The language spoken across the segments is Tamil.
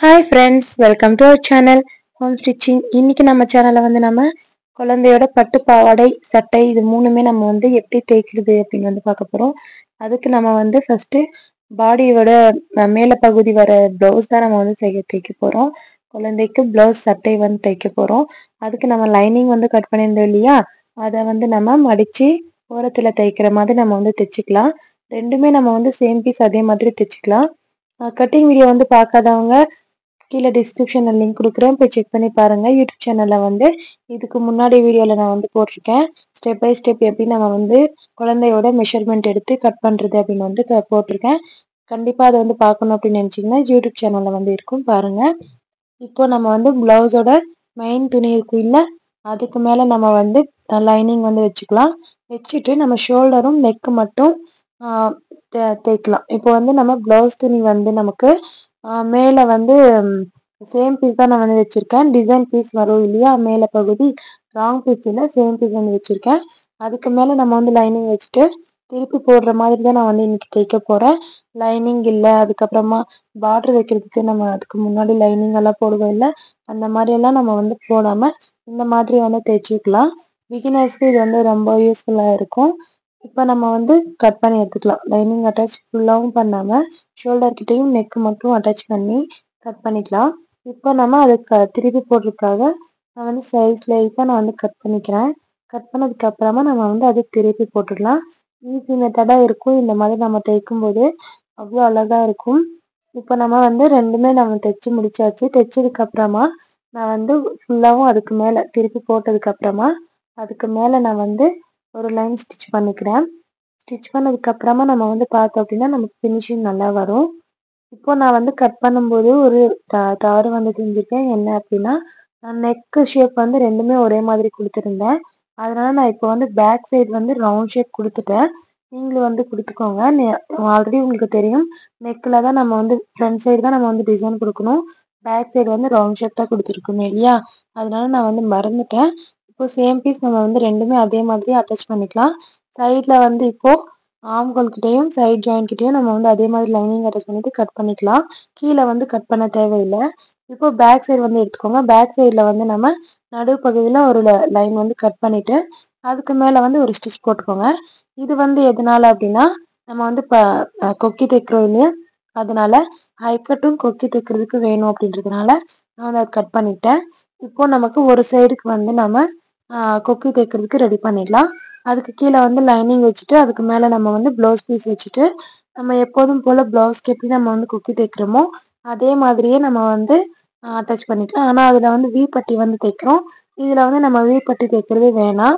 hi friends welcome to our channel home stitching இன்னைக்கு நம்ம சேனலில் வந்து நம்ம குழந்தையோட பட்டு பாவாடை சட்டை இது மூணுமே நம்ம வந்து எப்படி தேய்க்கிறது அப்படின்னு வந்து பார்க்க போகிறோம் அதுக்கு நம்ம வந்து ஃபஸ்ட்டு பாடியோட மேலே பகுதி வர ப்ளவுஸ் தான் நம்ம வந்து செய்ய தைக்க போகிறோம் குழந்தைக்கு ப்ளவுஸ் சட்டை வந்து தைக்க போகிறோம் அதுக்கு நம்ம லைனிங் வந்து கட் பண்ணியிருந்தோம் இல்லையா அதை வந்து நம்ம மடித்து ஓரத்தில் தைக்கிற மாதிரி நம்ம வந்து தைச்சிக்கலாம் ரெண்டுமே நம்ம வந்து சேம் பீஸ் அதே மாதிரி தைச்சிக்கலாம் கட்டிங் வீடியோ வந்து பார்க்காதவங்க கீழே டிஸ்கிரிப்ஷனில் லிங்க் கொடுக்குறேன் போய் செக் பண்ணி பாருங்கள் யூடியூப் சேனலில் வந்து இதுக்கு முன்னாடி வீடியோவில் நான் வந்து போட்டிருக்கேன் ஸ்டெப் பை ஸ்டெப் எப்படி நம்ம வந்து குழந்தையோட மெஷர்மெண்ட் எடுத்து கட் பண்ணுறது அப்படின்னு வந்து க- போட்டிருக்கேன் கண்டிப்பாக அதை வந்து பார்க்கணும் அப்படின்னு நினச்சிங்கன்னா யூடியூப் சேனலில் வந்து இருக்கும் பாருங்கள் இப்போ நம்ம வந்து ப்ளவுஸோட மெயின் துணி இருக்கும் இல்லை அதுக்கு மேலே நம்ம வந்து லைனிங் வந்து வச்சுக்கலாம் வச்சுட்டு நம்ம ஷோல்டரும் நெக்கு மட்டும் ஆஹ் தே- தேய்க்கலாம் இப்போ வந்து நம்ம ப்ளவுஸ் துணி வந்து நமக்கு மேலே வந்து சேம் பீஸ் தான் நான் வந்து வச்சுருக்கேன் டிசைன் பீஸ் வரும் இல்லையா மேலே பகுதி ராங் பீஸ் இல்லை சேம் பீஸ் வந்து வச்சுருக்கேன் அதுக்கு மேலே நம்ம வந்து லைனிங் வச்சுட்டு திருப்பி போடுற மாதிரி தான் நான் வந்து இன்னைக்கு தைக்க போகிறேன் லைனிங் இல்லை அதுக்கப்புறமா பார்டர் வைக்கிறதுக்கு நம்ம அதுக்கு முன்னாடி லைனிங் எல்லாம் போடுவோம் இல்லை அந்த மாதிரி எல்லாம் நம்ம வந்து போடாமல் இந்த மாதிரி வந்து தைச்சிக்கலாம் பிகினர்ஸ்க்கு இது வந்து ரொம்ப யூஸ்ஃபுல்லாக இருக்கும் இப்போ நம்ம வந்து கட் பண்ணி எடுத்துக்கலாம் லைனிங் அட்டாச் ஃபுல்லாகவும் பண்ணாமல் ஷோல்டர் கிட்டேயும் நெக் மட்டும் அட்டாச் பண்ணி கட் பண்ணிக்கலாம் இப்போ நம்ம அதுக்கு திருப்பி போடுறதுக்காக நான் வந்து சைஸ் லைஸாக நான் வந்து கட் பண்ணிக்கிறேன் கட் பண்ணதுக்கு அப்புறமா நம்ம வந்து அதை திருப்பி போட்டுடலாம் ஈஸி மெத்தடாக இருக்கும் இந்த மாதிரி நம்ம தைக்கும் போது அவ்வளோ அழகாக இருக்கும் இப்போ நம்ம வந்து ரெண்டுமே நம்ம தைச்சு முடிச்சாச்சு தைச்சதுக்கு அப்புறமா நான் வந்து ஃபுல்லாகவும் அதுக்கு மேலே திருப்பி போட்டதுக்கு அப்புறமா அதுக்கு மேலே நான் வந்து ஒரு லைன் ஸ்டிச் பண்ணிக்கிறேன் ஸ்டிச் பண்ணதுக்கு அப்புறமா நம்ம வந்து பார்த்தோம் அப்படின்னா நமக்கு ஃபினிஷிங் நல்லா வரும் இப்போ நான் வந்து கட் பண்ணும்போது ஒரு த- தவறு வந்து செஞ்சுருக்கேன் என்ன அப்படின்னா நான் நெக்கு ஷேப் வந்து ரெண்டுமே ஒரே மாதிரி கொடுத்துருந்தேன் அதனால நான் இப்போ வந்து பேக் சைடு வந்து ரவுண்ட் ஷேப் கொடுத்துட்டேன் நீங்களும் வந்து கொடுத்துக்கோங்க ஆல்ரெடி உங்களுக்கு தெரியும் நெக்கில் தான் நம்ம வந்து ஃப்ரண்ட் சைடு தான் நம்ம வந்து டிசைன் கொடுக்கணும் பேக் சைடு வந்து ரவுண்ட் ஷேப் தான் கொடுத்துருக்கணும் இல்லையா அதனால நான் வந்து மறந்துட்டேன் இப்போ சேம் பீஸ் நம்ம வந்து ரெண்டுமே அதே மாதிரி அட்டாச் பண்ணிக்கலாம் சைடில் வந்து இப்போ ஆம்கோல் கிட்டேயும் சைட் ஜாயின் கிட்டேயும் நம்ம வந்து அதே மாதிரி லைனிங் அட்டாச் பண்ணிட்டு கட் பண்ணிக்கலாம் கீழே வந்து கட் பண்ண தேவையில்லை இப்போ பேக் சைடு வந்து எடுத்துக்கோங்க பேக் சைடில் வந்து நம்ம நடு பகுதியில் ஒரு லைன் வந்து கட் பண்ணிட்டு அதுக்கு மேலே வந்து ஒரு ஸ்டிச் போட்டுக்கோங்க இது வந்து எதனால அப்படின்னா நம்ம வந்து இப்போ கொக்கி தைக்கிறோம் இல்லையா அதனால ஹைக்கட்டும் கொக்கி தைக்கிறதுக்கு வேணும் அப்படின்றதுனால நான் வந்து அதை கட் பண்ணிட்டேன் இப்போ நமக்கு ஒரு சைடுக்கு வந்து நம்ம ஆஹ் கொக்கி தைக்கிறதுக்கு ரெடி பண்ணிடலாம் அதுக்கு கீழே வந்து லைனிங் வச்சுட்டு அதுக்கு மேலே நம்ம வந்து ப்ளவுஸ் பீஸ் வச்சுட்டு நம்ம எப்போதும் போல் ப்ளவுஸ்க்கு எப்படி நம்ம வந்து கொக்கி தைக்கிறோமோ அதே மாதிரியே நம்ம வந்து அட்டாச் பண்ணிக்கலாம் ஆனால் அதில் வந்து வி பட்டி வந்து தைக்கிறோம் இதில் வந்து நம்ம வி பட்டி தைக்கிறது வேணாம்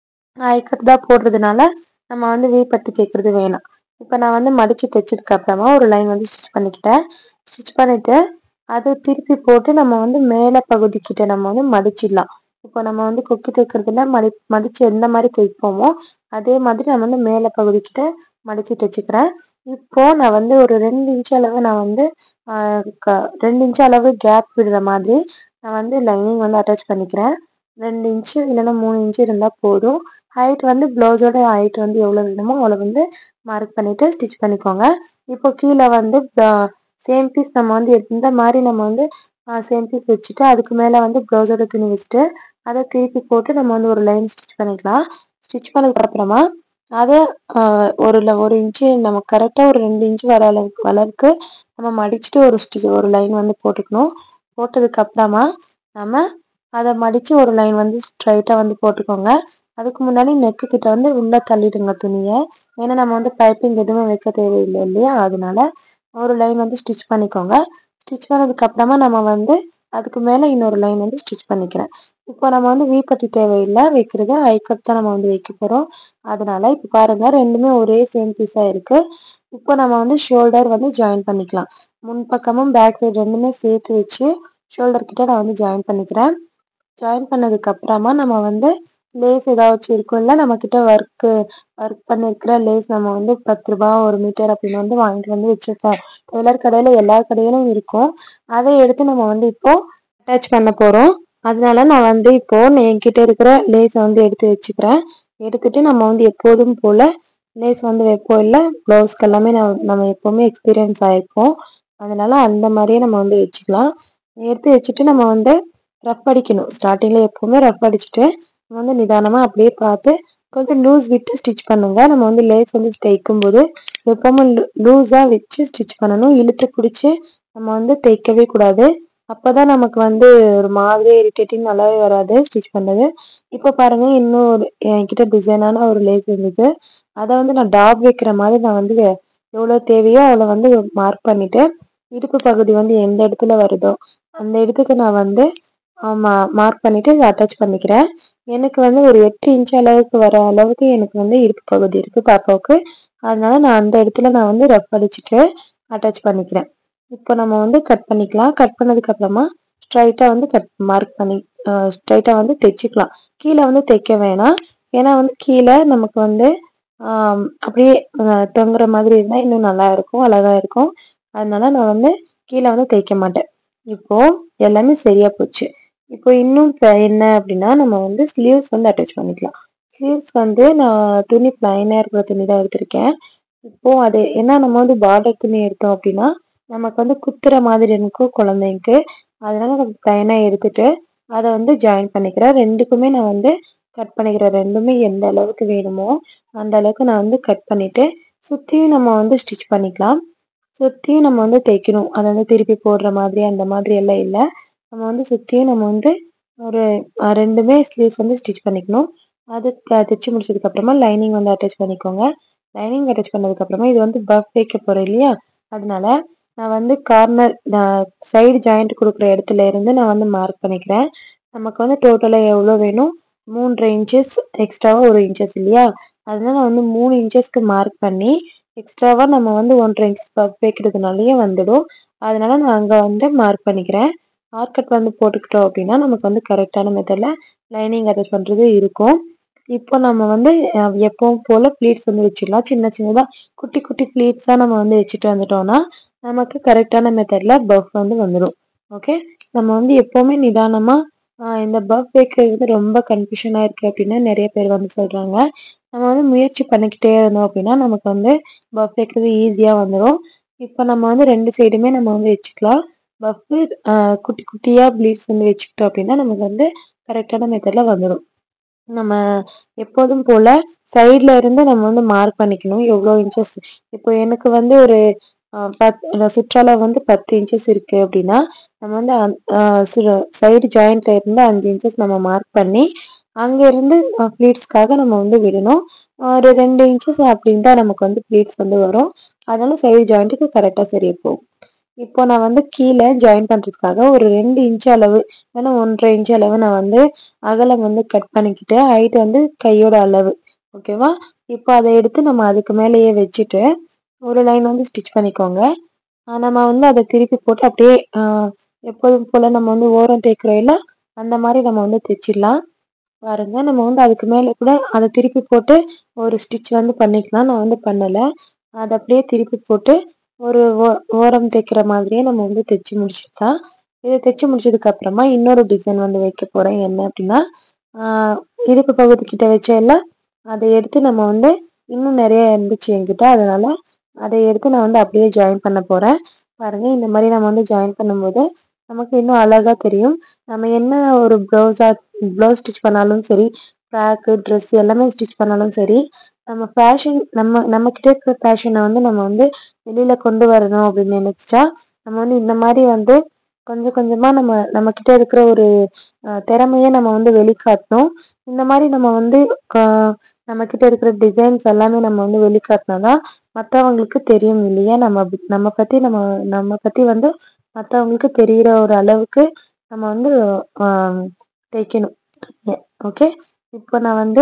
ஐக்கட் தான் போடுறதுனால நம்ம வந்து வி பட்டி தைக்கிறது வேணாம் இப்போ நான் வந்து மடித்து தைச்சதுக்கு அப்புறமா ஒரு லைன் வந்து ஸ்டிச் பண்ணிக்கிட்டேன் ஸ்டிச் பண்ணிவிட்டு அதை திருப்பி போட்டு நம்ம வந்து மேலே பகுதிக்கிட்ட நம்ம வந்து மடிச்சிடலாம் இப்போ நம்ம வந்து கொக்கி தைக்கிறதுல மடி மடித்து எந்த மாதிரி தைப்போமோ அதே மாதிரி நம்ம வந்து மேலே பகுதிக்கிட்ட மடித்து தைச்சிக்கிறேன் இப்போ நான் வந்து ஒரு ரெண்டு இன்ச் அளவு நான் வந்து ஆஹ் க- ரெண்டு இன்ச் அளவு கேப் விடுற மாதிரி நான் வந்து லைனிங் வந்து அட்டாச் பண்ணிக்கிறேன் ரெண்டு இன்ச்சு இல்லைன்னா மூணு இன்ச்சு இருந்தால் போதும் ஹைட் வந்து ப்ளவுஸோட ஹைட் வந்து எவ்வளோ வேணுமோ அவ்வளோ வந்து மார்க் பண்ணிவிட்டு ஸ்டிச் பண்ணிக்கோங்க இப்போ கீழே வந்து சேம் பீஸ் நம்ம வந்து எந்த மாதிரி நம்ம வந்து சேம் பீஸ் வச்சுட்டு அதுக்கு மேலே வந்து ப்ளவுஸோட துணி வச்சுட்டு அதை திருப்பி போட்டு நம்ம வந்து ஒரு லைன் ஸ்டிச் பண்ணிக்கலாம் ஸ்டிச் பண்ணதுக்கு அப்புறமா அதை ஆஹ் ஒரு ல- ஒரு இன்ச்சு நம்ம கரெக்டாக ஒரு ரெண்டு இன்ச்சு வர அளவுக்கு அளவுக்கு நம்ம மடிச்சுட்டு ஒரு ஸ்டிச் ஒரு லைன் வந்து போட்டுக்கணும் போட்டதுக்கு அப்புறமா நம்ம அதை மடிச்சு ஒரு லைன் வந்து ஸ்ட்ரைட்டாக வந்து போட்டுக்கோங்க அதுக்கு முன்னாடி நெக்கு கிட்ட வந்து உள்ள தள்ளிடுங்க துணியை ஏன்னா நம்ம வந்து பைப்பிங் எதுவுமே வைக்க தேவையில்லை இல்லையா அதனால ஒரு லைன் வந்து ஸ்டிச் பண்ணிக்கோங்க ஸ்டிச் பண்ணதுக்கு அப்புறமா நம்ம வந்து அதுக்கு மேலே இன்னொரு லைன் வந்து ஸ்டிச் பண்ணிக்கிறேன் இப்போ நம்ம வந்து வீப்பட்டி தேவையில்லை வைக்கிறது ஐக்கட் தான் நம்ம வந்து வைக்க போகிறோம் அதனால இப்போ பாருங்க ரெண்டுமே ஒரே சேம் பீஸாக இருக்கு இப்போ நம்ம வந்து ஷோல்டர் வந்து ஜாயின் பண்ணிக்கலாம் முன்பக்கமும் பேக் சைடு ரெண்டுமே சேர்த்து வச்சு ஷோல்டர் கிட்ட நான் வந்து ஜாயின் பண்ணிக்கிறேன் ஜாயின் பண்ணதுக்கு அப்புறமா நம்ம வந்து லேஸ் ஏதாச்சும் இருக்கும்ல நம்ம கிட்ட ஒர்க்கு ஒர்க் பண்ணிருக்கிற லேஸ் நம்ம வந்து பத்து ரூபா ஒரு மீட்டர் அப்படின்னு வந்து வாங்கிட்டு வந்து வச்சிருக்கோம் டெய்லர் கடையில எல்லா கடையிலும் இருக்கும் அதை எடுத்து நம்ம வந்து இப்போ அட்டாச் பண்ண போறோம் அதனால நான் வந்து இப்போ என்கிட்ட இருக்கிற லேஸை வந்து எடுத்து வச்சுக்கிறேன் எடுத்துட்டு நம்ம வந்து எப்போதும் போல லேஸ் வந்து வைப்போம் இல்லை ப்ளவுஸ்க்கு எல்லாமே நம்ம நம்ம எப்போவுமே எக்ஸ்பீரியன்ஸ் ஆயிருப்போம் அதனால அந்த மாதிரியே நம்ம வந்து வச்சுக்கலாம் எடுத்து வச்சுட்டு நம்ம வந்து ரஃப் அடிக்கணும் ஸ்டார்டிங்கில் எப்போவுமே ரஃப் அடிச்சுட்டு நம்ம வந்து நிதானமாக அப்படியே பார்த்து கொஞ்சம் லூஸ் விட்டு ஸ்டிச் பண்ணுங்க நம்ம வந்து லேஸ் வந்து தைக்கும் போது எப்பவுமே லூஸாக வச்சு ஸ்டிச் பண்ணணும் இழுத்து பிடிச்சி நம்ம வந்து தைக்கவே கூடாது அப்பதான் நமக்கு வந்து ஒரு மாதிரி இரிட்டேட்டிங் நல்லாவே வராது ஸ்டிச் பண்ணது இப்போ பாருங்க இன்னும் ஒரு என்கிட்ட டிசைனான ஒரு லேஸ் இருந்தது அதை வந்து நான் டாப் வைக்கிற மாதிரி நான் வந்து எவ்வளோ தேவையோ அவ்வளோ வந்து மார்க் பண்ணிட்டு இடுப்பு பகுதி வந்து எந்த இடத்துல வருதோ அந்த இடத்துக்கு நான் வந்து ஆமா மார்க் பண்ணிட்டு அட்டாச் பண்ணிக்கிறேன் எனக்கு வந்து ஒரு எட்டு இன்ச் அளவுக்கு வர அளவுக்கு எனக்கு வந்து இடுப்பு பகுதி இருக்கு பாப்பாவுக்கு அதனால நான் அந்த இடத்துல நான் வந்து ரஃப் அடிச்சுட்டு அட்டாச் பண்ணிக்கிறேன் இப்போ நம்ம வந்து கட் பண்ணிக்கலாம் கட் பண்ணதுக்கு அப்புறமா ஸ்ட்ரைட்டா வந்து கட் மார்க் பண்ணி ஸ்ட்ரைட்டா வந்து தைச்சிக்கலாம் கீழே வந்து தைக்க வேணாம் ஏன்னா வந்து கீழே நமக்கு வந்து ஆம், அப்படியே அஹ், தொங்குற மாதிரி இருந்தா இன்னும் நல்லா இருக்கும் அழகா இருக்கும் அதனால நான் வந்து கீழே வந்து தைக்க மாட்டேன் இப்போ எல்லாமே சரியா போச்சு இப்போ இன்னும் ப- என்ன அப்படின்னா நம்ம வந்து ஸ்லீவ்ஸ் வந்து அட்டாச் பண்ணிக்கலாம் ஸ்லீவ்ஸ் வந்து நான் துணி பிளைனா இருக்கிற துணி தான் எடுத்திருக்கேன் இப்போ அது என்ன நம்ம வந்து பார்டர் துணி எடுத்தோம் அப்படின்னா நமக்கு வந்து குத்துற மாதிரி இருக்கும் குழந்தைக்கு அதனால நம்ம பிளைனா எடுத்துட்டு அதை வந்து ஜாயின் பண்ணிக்கிறேன் ரெண்டுக்குமே நான் வந்து கட் பண்ணிக்கிறேன் ரெண்டுமே எந்த அளவுக்கு வேணுமோ அந்த அளவுக்கு நான் வந்து கட் பண்ணிட்டு சுத்தியும் நம்ம வந்து ஸ்டிச் பண்ணிக்கலாம் சுத்தியும் நம்ம வந்து தைக்கணும் அதை வந்து திருப்பி போடுற மாதிரி அந்த மாதிரி எல்லாம் இல்லை நம்ம வந்து சுத்தியும் நம்ம வந்து ஒரு அஹ், ரெண்டுமே ஸ்லீவ்ஸ் வந்து ஸ்டிச் பண்ணிக்கணும் அது த- தைச்சு முடிச்சதுக்கு அப்புறமா லைனிங் வந்து அட்டாச் பண்ணிக்கோங்க லைனிங் அட்டாச் பண்ணதுக்கு அப்புறமா இது வந்து பஃப் வைக்க போறேன் இல்லையா அதனால நான் வந்து கார்னர் சைடு ஜாயிண்ட் கொடுக்குற இடத்துல இருந்து நான் வந்து மார்க் பண்ணிக்கிறேன் நமக்கு வந்து டோட்டலாக எவ்வளோ வேணும் மூன்றரை இன்ச்சஸ் எக்ஸ்ட்ராவா ஒரு இன்ச்சஸ் இல்லையா அதனால நான் வந்து மூணு இன்ச்சஸ்க்கு மார்க் பண்ணி எக்ஸ்ட்ராவா நம்ம வந்து ஒன்றரை இன்ச்சஸ் பஃப் வைக்கிறதுனாலயே வந்துடும் அதனால நான் அங்க வந்து மார்க் பண்ணிக்கிறேன் மார்க்கெட் வந்து போட்டுக்கிட்டோம் அப்படின்னா நமக்கு வந்து கரெக்டான மெத்தட்ல லைனிங் அட்டாச் பண்றது இருக்கும் இப்போ நம்ம வந்து அஹ், எப்பவும் போல ப்ளீட்ஸ் வந்து வச்சிடலாம் சின்ன சின்னதா குட்டி குட்டி ப்ளீட்ஸா நம்ம வந்து வச்சுட்டு வந்துட்டோம்னா நமக்கு கரெக்டான மெத்தட்ல பஃப் வந்து வந்துடும் ஓகே நம்ம வந்து எப்பவுமே நிதானமா ஆஹ் இந்த பஃப் வைக்கிறது வந்து ரொம்ப கன்ஃபியூஷனா இருக்கு அப்படின்னு நிறைய பேர் வந்து சொல்றாங்க நம்ம வந்து முயற்சி பண்ணிக்கிட்டே இருந்தோம் அப்படின்னா நமக்கு வந்து பஃப் வைக்கிறது ஈஸியா வந்துடும் இப்போ நம்ம வந்து ரெண்டு சைடுமே நம்ம வந்து வச்சுக்கலாம் பஃப் குட்டி குட்டியா ப்ளீட்ஸ் வந்து வச்சுக்கிட்டோம் அப்படின்னா நமக்கு வந்து கரெக்டான மெத்தட்ல வந்துடும் நம்ம எப்போதும் போல சைட்ல இருந்து நம்ம வந்து மார்க் பண்ணிக்கணும் எவ்வளோ இன்ச்சஸ் இப்போ எனக்கு வந்து ஒரு ஆஹ் பத் இந்த சுற்றளவு வந்து பத்து இன்ச்சஸ் இருக்கு அப்படின்னா நம்ம வந்து சைடு ஜாயிண்ட்ல இருந்து அஞ்சு இன்ச்சஸ் நம்ம மார்க் பண்ணி அங்க இருந்து ப்ளீட்ஸ்க்காக நம்ம வந்து விடணும் ஒரு ரெண்டு இன்ச்சஸ் அப்படின்னு தான் நமக்கு வந்து ப்ளீட்ஸ் வந்து வரும் அதனால சைடு ஜாயிண்ட்டுக்கு கரெக்டாக சரியா போகும் இப்போ நான் வந்து கீழே ஜாயின் பண்றதுக்காக ஒரு ரெண்டு இன்ச் அளவு இல்லைன்னா ஒன்றரை இன்ச் அளவு நான் வந்து அகலம் வந்து கட் பண்ணிக்கிட்டு ஹைட் வந்து கையோட அளவு ஓகேவா இப்போ அதை எடுத்து நம்ம அதுக்கு மேலேயே வச்சுட்டு ஒரு லைன் வந்து ஸ்டிச் பண்ணிக்கோங்க ஆஹ் நம்ம வந்து அதை திருப்பி போட்டு அப்படியே ஆஹ் எப்போதும் போல நம்ம வந்து ஓரம் தேய்க்கிறோம் இல்ல அந்த மாதிரி நம்ம வந்து தைச்சிடலாம் பாருங்க நம்ம வந்து அதுக்கு மேல கூட அதை திருப்பி போட்டு ஒரு ஸ்டிச் வந்து பண்ணிக்கலாம் நான் வந்து பண்ணல அதை அப்படியே திருப்பி போட்டு ஒரு ஓ- ஓரம் தைக்கிற மாதிரியே நம்ம வந்து தைச்சு முடிச்சுக்கலாம் இதை தைச்சு முடிச்சதுக்கு அப்புறமா இன்னொரு டிசைன் வந்து வைக்க போறேன் என்ன அப்படின்னா ஆஹ் இடுப்பு பகுதி கிட்ட வச்சேன்ல அதை எடுத்து நம்ம வந்து இன்னும் நிறைய இருந்துச்சு என்கிட்ட அதனால அதை எடுத்து நான் வந்து அப்படியே ஜாயின் பண்ண போறேன் பாருங்க இந்த மாதிரி நம்ம வந்து ஜாயின் பண்ணும்போது நமக்கு இன்னும் அழகா தெரியும் நம்ம என்ன ஒரு ப்ளவுஸா ப்ளவுஸ் ஸ்டிச் பண்ணாலும் சரி ஃப்ராக்கு ட்ரெஸ் எல்லாமே ஸ்டிச் பண்ணாலும் சரி நம்ம ஃபேஷன் நம்ம நம்ம கிட்ட இருக்கிற ஃபேஷனை வந்து நம்ம வந்து வெளியில கொண்டு வரணும் அப்படின்னு நினைச்சா நம்ம வந்து இந்த மாதிரி வந்து கொஞ்சம் கொஞ்சமா நம்ம நம்ம கிட்ட இருக்கிற ஒரு அஹ், திறமைய நம்ம வந்து வெளிக்காட்டணும் இந்த மாதிரி நம்ம வந்து க- நம்ம கிட்ட இருக்கிற டிசைன்ஸ் எல்லாமே நம்ம வந்து வெளிக்காட்டினாதான் மற்றவங்களுக்கு தெரியும் இல்லையா நம்ம ப- நம்ம பத்தி நம்ம நம்ம பத்தி வந்து மற்றவங்களுக்கு தெரியிற ஒரு அளவுக்கு நம்ம வந்து ஆஹ், தைக்கணும் ஓகே இப்போ நான் வந்து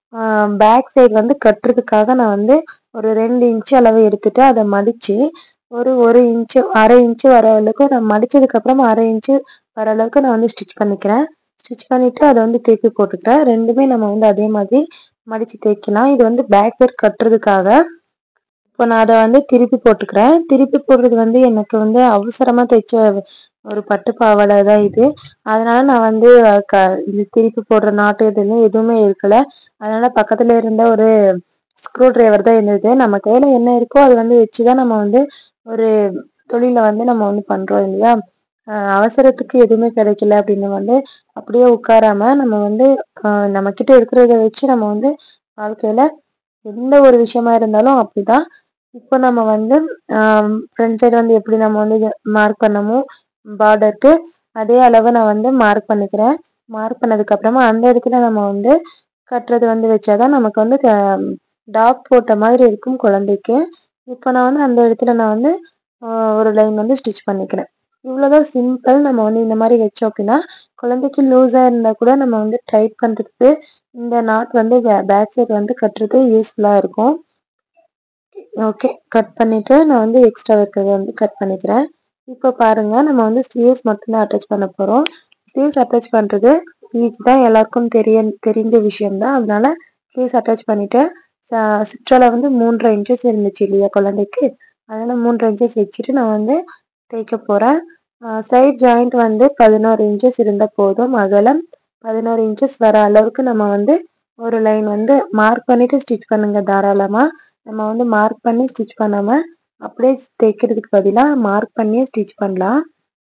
பேக் சைடு வந்து கட்டுறதுக்காக நான் வந்து ஒரு ரெண்டு இன்ச் அளவு எடுத்துட்டு அதை மடிச்சு ஒரு ஒரு இன்ச்சு அரை இன்ச்சு வர அளவுக்கு நான் மடிச்சதுக்கு அப்புறமா அரை இன்ச்சு வர அளவுக்கு நான் வந்து ஸ்டிச் பண்ணிக்கிறேன் ஸ்டிச் பண்ணிட்டு அதை வந்து திருப்பி போட்டுக்கிறேன் ரெண்டுமே நம்ம வந்து அதே மாதிரி மடிச்சு தைக்கலாம் இது வந்து பேக் சைடு கட்டுறதுக்காக இப்போ நான் அதை வந்து திருப்பி போட்டுக்கிறேன் திருப்பி போடுறது வந்து எனக்கு வந்து அவசரமா தைச்ச ஒரு பட்டு பாவாடை தான் இது அதனால நான் வந்து அஹ், க இது திருப்பி போடுற நாட்டு எதுவுமே எதுவுமே இருக்கல அதனால பக்கத்துல இருந்த ஒரு ஸ்க்ரூ டிரைவர் தான் இருந்தது நம்ம கையில என்ன இருக்கோ அது வந்து வச்சுதான் நம்ம வந்து ஒரு தொழில வந்து நம்ம வந்து பண்றோம் இல்லையா ஆஹ் அவசரத்துக்கு எதுவுமே கிடைக்கல அப்படின்னு வந்து அப்படியே உட்காராம நம்ம வந்து ஆஹ் நம்ம கிட்ட இருக்கிறத வச்சு நம்ம வந்து வாழ்க்கையில எந்த ஒரு விஷயமா இருந்தாலும் அப்படிதான் இப்போ நம்ம வந்து ஃப்ரண்ட் சைடு வந்து எப்படி நம்ம வந்து மார்க் பண்ணமோ பார்டருக்கு அதே அளவு நான் வந்து மார்க் பண்ணிக்கிறேன் மார்க் பண்ணதுக்கு அப்புறமா அந்த இடத்துல நம்ம வந்து கட்டுறது வந்து வச்சாதான் நமக்கு வந்து டாக் போட்ட மாதிரி இருக்கும் குழந்தைக்கு இப்போ நான் வந்து அந்த இடத்துல நான் வந்து ஆஹ் ஒரு லைன் வந்து ஸ்டிச் பண்ணிக்கிறேன் இவ்வளவுதான் சிம்பிள் நம்ம வந்து இந்த மாதிரி வச்சோம் அப்படின்னா குழந்தைக்கு லூஸா இருந்தா கூட நம்ம வந்து டைட் பண்றதுக்கு இந்த நாட் வந்து பேக் சைடு வந்து கட்டுறது யூஸ்ஃபுல்லா இருக்கும் ஓகே கட் பண்ணிட்டு நான் வந்து எக்ஸ்ட்ரா இருக்கிறத வந்து கட் பண்ணிக்கிறேன் இப்போ பாருங்க நம்ம வந்து ஸ்லீவ்ஸ் மட்டும்தான் அட்டாச் பண்ண போறோம் ஸ்லீவ்ஸ் அட்டாச் பண்றது ஈஸி தான் எல்லாருக்கும் தெரிய தெரிஞ்ச விஷயம் தான் அதனால ஸ்லீவ்ஸ் அட்டாச் பண்ணிட்டு ச- சுற்றளவு வந்து மூன்றரை இன்ச்சஸ் இருந்துச்சு இல்லையா குழந்தைக்கு அதனால மூன்றரை இன்ச்சஸ் வச்சுட்டு நான் வந்து தைக்க போறேன் சைட் ஜாயிண்ட் வந்து பதினோரு இன்ச்சஸ் இருந்தா போதும் அகலம் பதினோரு இன்ச்சஸ் வர அளவுக்கு நம்ம வந்து ஒரு லைன் வந்து மார்க் பண்ணிட்டு ஸ்டிச் பண்ணுங்க தாராளமா நம்ம வந்து மார்க் பண்ணி ஸ்டிச் பண்ணாம அப்படியே தைக்கிறதுக்கு பதிலா மார்க் பண்ணியே ஸ்டிச் பண்ணலாம்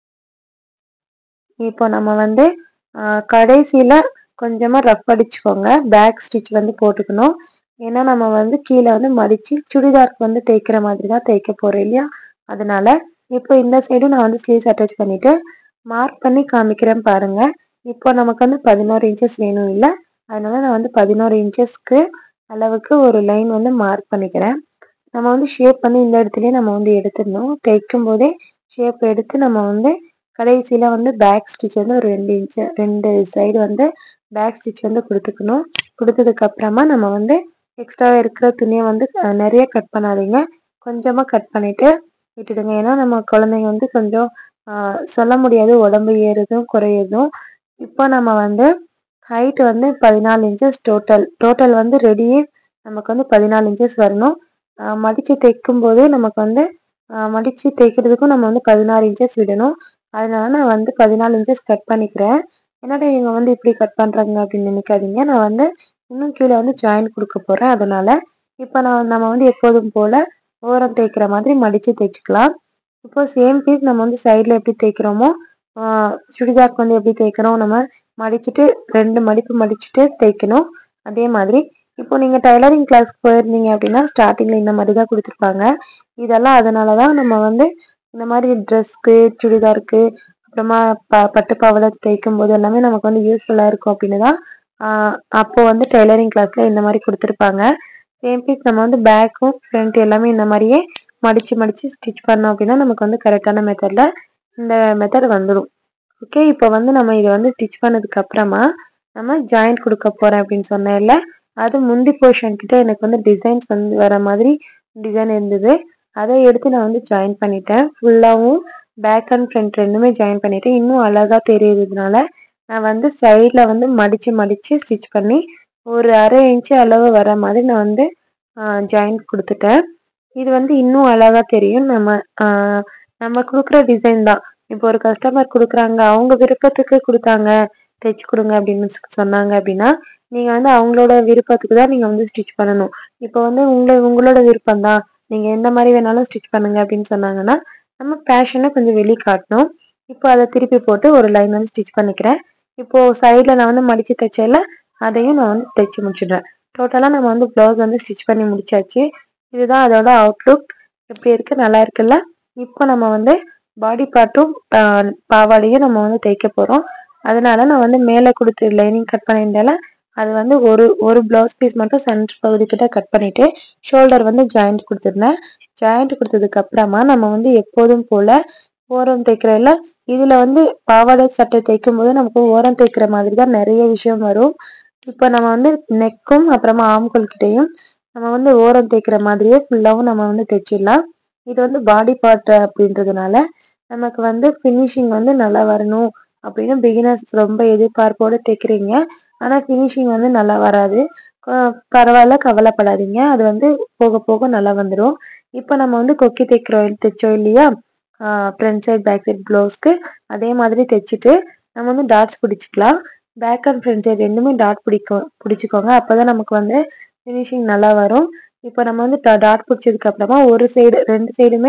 இப்போ நம்ம வந்து ஆஹ் கடைசியில கொஞ்சமா ரஃப் அடிச்சுக்கோங்க பேக் ஸ்டிச் வந்து போட்டுக்கணும் ஏன்னா நம்ம வந்து கீழே வந்து மடிச்சு சுடிதாருக்கு வந்து தைக்கிற மாதிரி தான் தைக்க போறோம் இல்லையா அதனால இப்போ இந்த சைடும் நான் வந்து ஸ்லீவ்ஸ் அட்டாச் பண்ணிட்டு மார்க் பண்ணி காமிக்கிறேன் பாருங்க இப்போ நமக்கு வந்து பதினோரு இன்ச்சஸ் வேணும் இல்லை அதனால நான் வந்து பதினோரு இன்ச்சஸ்க்கு அளவுக்கு ஒரு லைன் வந்து மார்க் பண்ணிக்கிறேன் நம்ம வந்து ஷேப் வந்து இந்த இடத்துலயே நம்ம வந்து எடுத்துடணும் தைக்கும் போதே ஷேப் எடுத்து நம்ம வந்து கடைசியில வந்து பேக் ஸ்டிச் வந்து ஒரு ரெண்டு இன்ச்சு ரெண்டு சைடு வந்து பேக் ஸ்டிச் வந்து கொடுத்துக்கணும் கொடுத்ததுக்கு அப்புறமா நம்ம வந்து எக்ஸ்ட்ரா இருக்கிற துணியை வந்து அஹ், நிறைய கட் பண்ணாதீங்க கொஞ்சமா கட் பண்ணிட்டு விட்டுடுங்க ஏன்னா நம்ம குழந்தைங்க வந்து கொஞ்சம் ஆஹ், சொல்ல முடியாது உடம்பு ஏறுதும் குறையுதும் இப்போ நம்ம வந்து ஹைட் வந்து பதினாலு இன்ச்சஸ் டோட்டல் டோட்டல் வந்து ரெடியே நமக்கு வந்து பதினாலு இன்ச்சஸ் வரணும் ஆஹ் மடிச்சு தைக்கும் போது நமக்கு வந்து ஆஹ் மடிச்சு தைக்கிறதுக்கும் நம்ம வந்து பதினாறு இன்ச்சஸ் விடணும் அதனால நான் வந்து பதினாலு இன்ச்சஸ் கட் பண்ணிக்கிறேன் என்னடா இவங்க வந்து இப்படி கட் பண்றாங்க அப்படின்னு நினைக்காதீங்க நான் வந்து இன்னும் கீழே வந்து ஜாயின் கொடுக்க போறேன் அதனால இப்போ நான் நம்ம வந்து எப்போதும் போல ஓரம் தைக்கிற மாதிரி மடிச்சு தைச்சுக்கலாம் இப்போ சேம் பீஸ் நம்ம வந்து சைடில் எப்படி தைக்கிறோமோ ஆஹ் சுடிதாருக்கு வந்து எப்படி தைக்கிறோம் நம்ம மடிச்சுட்டு ரெண்டு மடிப்பு மடிச்சுட்டு தைக்கணும் அதே மாதிரி இப்போ நீங்க டைலரிங் கிளாஸ் போயிருந்தீங்க அப்படின்னா ஸ்டார்டிங்ல இந்த மாதிரி தான் கொடுத்துருப்பாங்க இதெல்லாம் அதனால தான் நம்ம வந்து இந்த மாதிரி ட்ரெஸ்க்கு சுடிதாருக்கு அப்புறமா ப பட்டு பாவாடை தைக்கும் போது எல்லாமே நமக்கு வந்து யூஸ்ஃபுல்லாக இருக்கும் அப்படின்னு தான் ஆஹ் அப்போ வந்து டைலரிங் கிளாஸ்ல இந்த மாதிரி கொடுத்துருப்பாங்க சேம் பீஸ் நம்ம வந்து பேக்கும் ஃப்ரண்ட் எல்லாமே இந்த மாதிரியே மடிச்சு மடிச்சு ஸ்டிச் பண்ணோம் அப்படின்னா நமக்கு வந்து கரெக்டான மெத்தட்ல இந்த மெத்தட் வந்துடும் ஓகே இப்போ வந்து நம்ம இதை வந்து ஸ்டிச் பண்ணதுக்கு அப்புறமா நம்ம ஜாயிண்ட் கொடுக்க போறேன் அப்படின்னு சொன்னேன்ல அது முந்தி போர்ஷன் கிட்ட எனக்கு வந்து டிசைன்ஸ் வந்து வர மாதிரி டிசைன் இருந்தது அதை எடுத்து நான் வந்து ஜாயின் பண்ணிட்டேன் ஃபுல்லாகவும் பேக் அண்ட் ஃப்ரண்ட் ரெண்டுமே ஜாயின் பண்ணிட்டேன் இன்னும் அழகா தெரியுறதுனால நான் வந்து சைடில் வந்து மடிச்சு மடிச்சு ஸ்டிச் பண்ணி ஒரு அரை இன்ச்சு அளவு வர மாதிரி நான் வந்து ஜாயின் கொடுத்துட்டேன் இது வந்து இன்னும் அழகா தெரியும் நம்ம ஆஹ் நம்ம கொடுக்குற டிசைன் தான் இப்போ ஒரு கஸ்டமர் கொடுக்குறாங்க அவங்க விருப்பத்துக்கு கொடுத்தாங்க தைச்சு கொடுங்க அப்படின்னு சொ- சொன்னாங்க அப்படின்னா நீங்க வந்து அவங்களோட விருப்பத்துக்கு தான் நீங்க வந்து ஸ்டிச் பண்ணணும் இப்போ வந்து உங்களை உங்களோட விருப்பம் தான் நீங்க எந்த மாதிரி வேணாலும் ஸ்டிச் பண்ணுங்க அப்படின்னு சொன்னாங்கன்னா நம்ம பேஷனை கொஞ்சம் வெளி காட்டணும் இப்போ அதை திருப்பி போட்டு ஒரு லைன் வந்து ஸ்டிச் பண்ணிக்கிறேன் இப்போ சைடில் நான் வந்து மடிச்சு தைச்சேல அதையும் நான் வந்து தைச்சு முடிச்சிடுறேன் டோட்டலாக நம்ம வந்து ப்ளவுஸ் வந்து ஸ்டிச் பண்ணி முடிச்சாச்சு இதுதான் அதோட அவுட்லுக் எப்படி இருக்கு நல்லா இருக்குல்ல இப்போ நம்ம வந்து பாடி பார்ட்டும் பாவாடையும் நம்ம வந்து தைக்க போறோம் அதனால நான் வந்து மேலே கொடுத்து லைனிங் கட் பண்ணியிருந்தால அது வந்து ஒரு ஒரு பிளவுஸ் பீஸ் மட்டும் சென்டர் பகுதி கிட்ட கட் பண்ணிட்டு ஷோல்டர் வந்து ஜாயிண்ட் கொடுத்துருந்தேன் ஜாயிண்ட் கொடுத்ததுக்கு அப்புறமா நம்ம வந்து எப்போதும் போல ஓரம் தைக்கிறதுல இதுல வந்து பாவாடை சட்டை தைக்கும் போது நமக்கு ஓரம் தைக்கிற மாதிரி தான் நிறைய விஷயம் வரும் இப்போ நம்ம வந்து நெக்கும் அப்புறமா ஆம்கோல் கிட்டையும் நம்ம வந்து ஓரம் தைக்கிற மாதிரியே ஃபுல்லாவும் நம்ம வந்து தைச்சிடலாம் இது வந்து பாடி பார்ட் அப்படின்றதுனால நமக்கு வந்து ஃபினிஷிங் வந்து நல்லா வரணும் அப்படின்னு பிகினர்ஸ் ரொம்ப எதிர்பார்ப்போட தைக்கிறீங்க ஆனா ஃபினிஷிங் வந்து நல்லா வராது கொ- பரவாயில்ல கவலைப்படாதீங்க அது வந்து போக போக நல்லா வந்துடும் இப்போ நம்ம வந்து கொக்கி தைக்கிறோம் தைச்சோம் இல்லையா ஃப்ரண்ட் சைட் பேக் சைட் ப்ளவுஸ்க்கு அதே மாதிரி தைச்சிட்டு நம்ம வந்து டாட்ஸ் பிடிச்சிக்கலாம் பேக் அண்ட் ஃப்ரண்ட் சைடு ரெண்டுமே டாட் பிடிக்கும் பிடிச்சிக்கோங்க அப்பதான் நமக்கு வந்து ஃபினிஷிங் நல்லா வரும் இப்போ நம்ம வந்து டாட் பிடிச்சதுக்கு அப்புறமா ஒரு சைடு ரெண்டு சைடுமே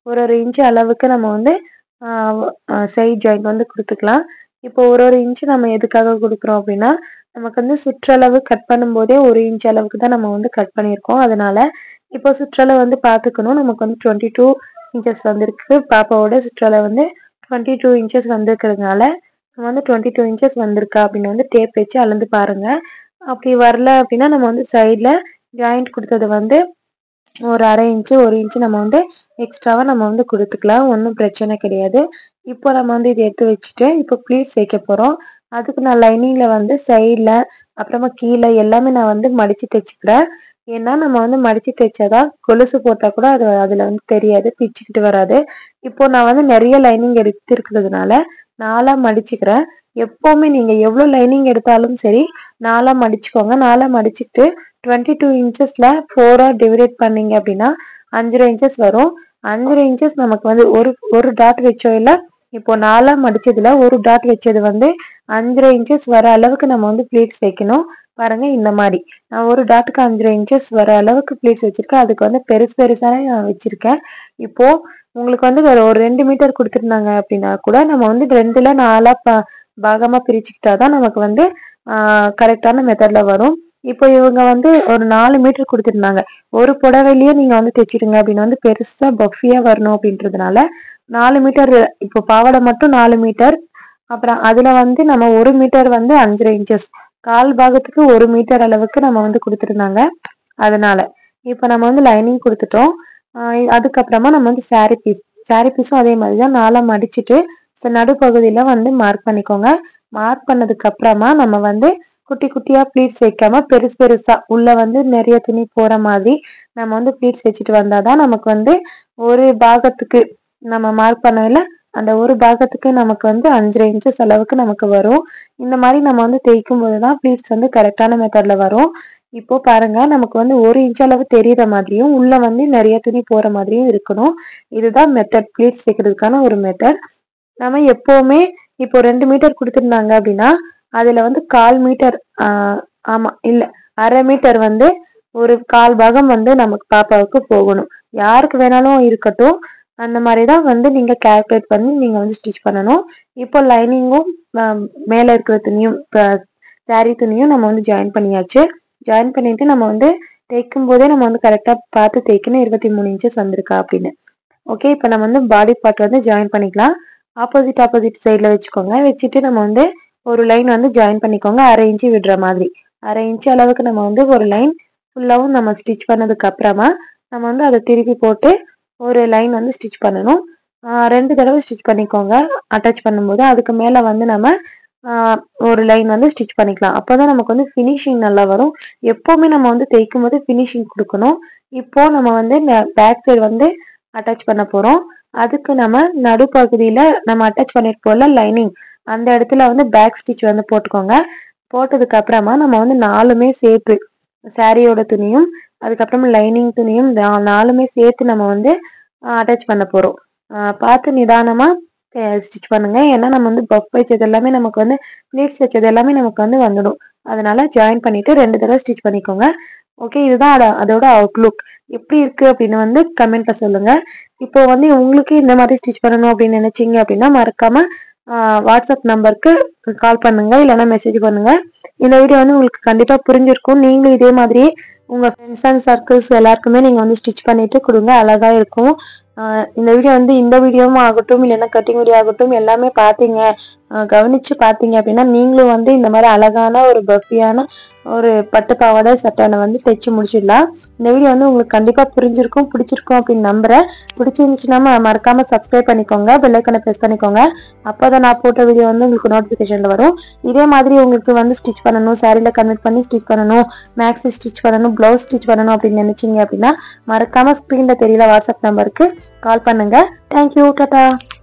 ஒரு ஒரு இன்ச்சு அளவுக்கு நம்ம வந்து சைட் ஜாயிண்ட் வந்து கொடுத்துக்கலாம் இப்போ ஒரு ஒரு இன்ச்சு நம்ம எதுக்காக கொடுக்குறோம் அப்படின்னா நமக்கு வந்து சுற்றளவு கட் பண்ணும்போதே ஒரு இன்ச் அளவுக்கு தான் நம்ம வந்து கட் பண்ணியிருக்கோம் அதனால இப்போ சுற்றளவு வந்து பார்த்துக்கணும் நமக்கு வந்து டுவெண்ட்டி டூ இன்ச்சஸ் வந்திருக்கு பாப்பாவோட சுற்றளவு வந்து டுவெண்ட்டி டூ இன்ச்சஸ் வந்திருக்கிறதுனால நம்ம வந்து டுவெண்ட்டி டூ இன்ச்சஸ் வந்திருக்கா அப்படின்னு வந்து டேப் வச்சு அளந்து பாருங்க அப்படி வரல அப்படின்னா நம்ம வந்து சைடில் ஜாயிண்ட் கொடுத்தது வந்து ஒரு அரை இன்ச்சு ஒரு இன்ச்சு நம்ம வந்து எக்ஸ்ட்ராவாக நம்ம வந்து கொடுத்துக்கலாம் ஒன்றும் பிரச்சனை கிடையாது இப்போ நம்ம வந்து இதை எடுத்து வச்சுட்டு இப்போ ப்ளீட்ஸ் வைக்க போகிறோம் அதுக்கு நான் லைனிங்கில் வந்து சைடில் அப்புறமா கீழே எல்லாமே நான் வந்து மடித்து தைச்சிக்கிறேன் ஏன்னா நம்ம வந்து மடித்து தைச்சாதான் கொலுசு போட்டால் கூட அது அதில் வந்து தெரியாது பிச்சுக்கிட்டு வராது இப்போ நான் வந்து நிறைய லைனிங் எடுத்து இருக்கிறதுனால நாலாக மடிச்சுக்கிறேன் எப்போவுமே நீங்கள் எவ்வளோ லைனிங் எடுத்தாலும் சரி நாலாக மடிச்சுக்கோங்க நாலாக மடிச்சுட்டு டுவெண்ட்டி டூ இன்ச்சஸில் ஃபோராக டிவைடேட் பண்ணீங்க அப்படின்னா அஞ்சரை இன்ச்சஸ் வரும் அஞ்சரை இன்ச்சஸ் நமக்கு வந்து ஒரு ஒரு டாட் வச்சோ இல்லை இப்போ நாலா மடிச்சதுல ஒரு டாட் வச்சது வந்து அஞ்சரை இன்ச்சஸ் வர அளவுக்கு நம்ம வந்து பிளேட்ஸ் வைக்கணும் பாருங்க இந்த மாதிரி நான் ஒரு டாட்டுக்கு அஞ்சரை இன்ச்சஸ் வர அளவுக்கு பிளேட்ஸ் வச்சிருக்கேன் அதுக்கு வந்து பெருசு பெருசாக நான் வச்சிருக்கேன் இப்போ உங்களுக்கு வந்து ஒரு ஒரு ரெண்டு மீட்டர் கொடுத்துருந்தாங்க அப்படின்னா கூட நம்ம வந்து ரெண்டுல நாலா பா பாகமா பிரிச்சுக்கிட்டாதான் நமக்கு வந்து கரெக்டான மெத்தட்ல வரும் இப்போ இவங்க வந்து ஒரு நாலு மீட்டர் கொடுத்துருந்தாங்க ஒரு புடவையிலயே நீங்க வந்து தைச்சிடுங்க அப்படின்னு வந்து பெருசா பஃபியா வரணும் அப்படின்றதுனால நாலு மீட்டர் இப்போ பாவாடை மட்டும் நாலு மீட்டர் அப்புறம் அதுல வந்து நம்ம ஒரு மீட்டர் வந்து அஞ்சரை இன்ச்சஸ் கால் பாகத்துக்கு ஒரு மீட்டர் அளவுக்கு நம்ம வந்து கொடுத்துருந்தாங்க அதனால இப்போ நம்ம வந்து லைனிங் கொடுத்துட்டோம் ஆஹ் அதுக்கப்புறமா நம்ம வந்து சாரி பீஸ் சாரி பீஸும் அதே மாதிரி தான் நாலா மடிச்சுட்டு நடுப்பகுதியில வந்து மார்க் பண்ணிக்கோங்க மார்க் பண்ணதுக்கு அப்புறமா நம்ம வந்து குட்டி குட்டியா ப்ளீட்ஸ் வைக்காம பெருசு பெருசா உள்ள வந்து நிறைய துணி போற மாதிரி நம்ம வந்து ப்ளீட்ஸ் வச்சுட்டு வந்தாதான் நமக்கு வந்து ஒரு பாகத்துக்கு நம்ம மார்க் பண்ணல அந்த ஒரு பாகத்துக்கு நமக்கு வந்து அஞ்சரை இன்ச்சஸ் அளவுக்கு நமக்கு வரும் இந்த மாதிரி நம்ம வந்து தேய்க்கும் போதுதான் ப்ளீட்ஸ் வந்து கரெக்டான மெத்தட்ல வரும் இப்போ பாருங்க நமக்கு வந்து ஒரு இன்ச் அளவு தெரியுற மாதிரியும் உள்ள வந்து நிறைய துணி போற மாதிரியும் இருக்கணும் இதுதான் மெத்தட் ப்ளீட்ஸ் வைக்கிறதுக்கான ஒரு மெத்தட் நம்ம எப்பவுமே இப்போ ரெண்டு மீட்டர் கொடுத்துருந்தாங்க அப்படின்னா அதுல வந்து கால் மீட்டர் ஆஹ் ஆமா இல்ல அரை மீட்டர் வந்து ஒரு கால் பாகம் வந்து நமக்கு பாப்பாவுக்கு போகணும் யாருக்கு வேணாலும் இருக்கட்டும் அந்த மாதிரி தான் வந்து நீங்க கால்குலேட் பண்ணி நீங்க வந்து ஸ்டிச் பண்ணணும் இப்போ லைனிங்கும் மேல இருக்கிற துணியும் சாரி துணியும் நம்ம வந்து ஜாயின் பண்ணியாச்சு ஜாயின் பண்ணிட்டு நம்ம வந்து தைக்கும் போதே நம்ம வந்து கரெக்டா பார்த்து தைக்கணும் இருபத்தி மூணு இன்ச்சஸ் வந்திருக்கா அப்படின்னு ஓகே இப்போ நம்ம வந்து பாடி பார்ட் வந்து ஜாயின் பண்ணிக்கலாம் ஆப்போசிட் ஆப்போசிட் சைடில் வச்சுக்கோங்க வச்சுட்டு நம்ம வந்து ஒரு லைன் வந்து ஜாயின் பண்ணிக்கோங்க அரை இன்ச்சு விடுற மாதிரி அரை இன்ச்சு அளவுக்கு நம்ம வந்து ஒரு லைன் ஃபுல்லாகவும் நம்ம ஸ்டிச் பண்ணதுக்கு அப்புறமா நம்ம வந்து அதை திருப்பி போட்டு ஒரு லைன் வந்து ஸ்டிச் பண்ணணும் ஆஹ் ரெண்டு தடவை ஸ்டிச் பண்ணிக்கோங்க அட்டாச் பண்ணும்போது அதுக்கு மேலே வந்து நம்ம ஆஹ் ஒரு லைன் வந்து ஸ்டிச் பண்ணிக்கலாம் அப்போதான் நமக்கு வந்து ஃபினிஷிங் நல்லா வரும் எப்போவுமே நம்ம வந்து தைக்கும் போது ஃபினிஷிங் கொடுக்கணும் இப்போ நம்ம வந்து பேக் சைடு வந்து அட்டாச் பண்ண போறோம் அதுக்கு நம்ம நடுப்பகுதியில நம்ம அட்டாச் பண்ணிருப்போம்ல லைனிங் அந்த இடத்துல வந்து பேக் ஸ்டிச் வந்து போட்டுக்கோங்க போட்டதுக்கு அப்புறமா நம்ம வந்து நாலுமே சேர்த்து சாரியோட துணியும் அதுக்கப்புறமா லைனிங் துணியும் நா- நாலுமே சேர்த்து நம்ம வந்து அட்டாச் பண்ண போறோம் ஆஹ் பார்த்து நிதானமா ஸ்டிச் பண்ணுங்க ஏன்னா நம்ம வந்து பஃப் வச்சது எல்லாமே நமக்கு வந்து ப்ளீட்ஸ் வச்சது எல்லாமே நமக்கு வந்து வந்துடும் அதனால ஜாயின் பண்ணிட்டு ரெண்டு தடவை ஸ்டிச் பண்ணிக்கோங்க ஓகே இதுதான் அத- அதோட அவுட்லுக் எப்படி இருக்கு அப்படின்னு வந்து கமெண்ட்ல சொல்லுங்க இப்போ வந்து உங்களுக்கு இந்த மாதிரி ஸ்டிச் பண்ணணும் அப்படின்னு நினைச்சீங்க அப்படின்னா மறக்காம ஆஹ் வாட்ஸ்அப் நம்பருக்கு கால் பண்ணுங்க இல்லைன்னா மெசேஜ் பண்ணுங்க இந்த வீடியோ வந்து உங்களுக்கு கண்டிப்பா புரிஞ்சிருக்கும் நீங்களும் இதே மாதிரி உங்க ஃப்ரெண்ட்ஸ் அண்ட் சர்க்கிள்ஸ் எல்லாருக்குமே நீங்க வந்து ஸ்டிச் பண்ணிட்டு கொடுங்க அழகா இருக்கும் ஆஹ் இந்த வீடியோ வந்து இந்த வீடியோவும் ஆகட்டும் இல்லைன்னா கட்டிங் வீடியோ ஆகட்டும் எல்லாமே பார்த்தீங்க ஆஹ் கவனிச்சு பார்த்தீங்க அப்படின்னா நீங்களும் வந்து இந்த மாதிரி அழகான ஒரு பஃபியான ஒரு பட்டு பாவாடை சட்டைனை வந்து தைச்சு முடிச்சிடலாம் இந்த வீடியோ வந்து உங்களுக்கு கண்டிப்பா புரிஞ்சிருக்கும் பிடிச்சிருக்கும் அப்படின்னு நம்புறேன் பிடிச்சிருந்துச்சுன்னா ம- மறக்காம சப்ஸ்கிரைப் பண்ணிக்கோங்க பெல்லைக்கனை ப்ரெஸ் பண்ணிக்கோங்க அப்போதான் நான் போட்ட வீடியோ வந்து உங்களுக்கு நோட்டிஃபிகேஷன்ல வரும் இதே மாதிரி உங்களுக்கு வந்து ஸ்டிச் பண்ணணும் சாரியில கன்வெர்ட் பண்ணி ஸ்டிச் பண்ணணும் மேக்ஸி ஸ்டிச் பண்ணணும் பிளவுஸ் ஸ்டிச் பண்ணணும் அப்படின்னு நினைச்சீங்க அப்படின்னா மறக்காம ஸ்க்ரீன்ல தெரியல வாட்ஸ்அப் நம்பருக்கு கால் பண்ணுங்க தேங்க்யூ டாடா